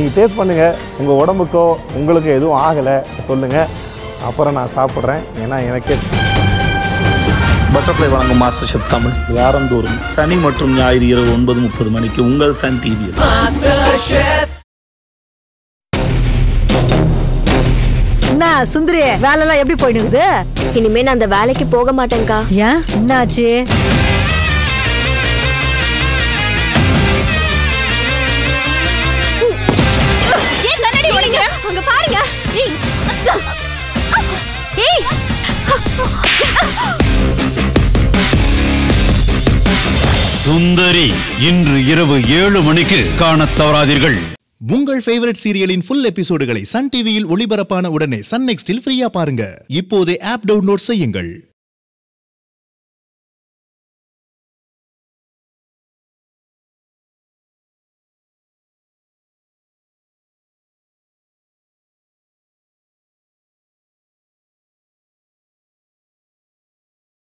நீங்கள் டேஸ்ட் பண்ணுங்கள் உங்கள் உடம்புக்கோ உங்களுக்கு எதுவும் ஆகலை சொல்லுங்கள் அப்புறம் நான் சாப்பிட்றேன் ஏன்னா எனக்கே பட்டர்ஃப்ளை வழங்கும் மாஸ்டர் ஷெஃப் தமிழ் வாரந்தோறும் சனி மற்றும் ஞாயிறு இரவு ஒன்பது முப்பது மணிக்கு உங்கள் சன் டிவியில் என்ன சுந்தரி வேலைலாம் எப்படி போயிட்டு இருக்குது இனிமே நான் அந்த வேலைக்கு போக மாட்டேன்க்கா ஏன் என்னாச்சு ஏன் கண்ணாடி ஓடிங்க அங்க பாருங்க ஏய் ஏய் சுந்தரி இன்று இரவு ஏழு மணிக்கு காணத் தவறாதீர்கள் உங்கள் ஃபேவரட் சீரியலின் ஃபுல் எபிசோடுகளை சன் டிவியில் ஒளிபரப்பான உடனே சன் நெக்ஸ்டில் ஃப்ரீயா பாருங்க இப்போதே ஆப் டவுன்லோட் செய்யுங்கள்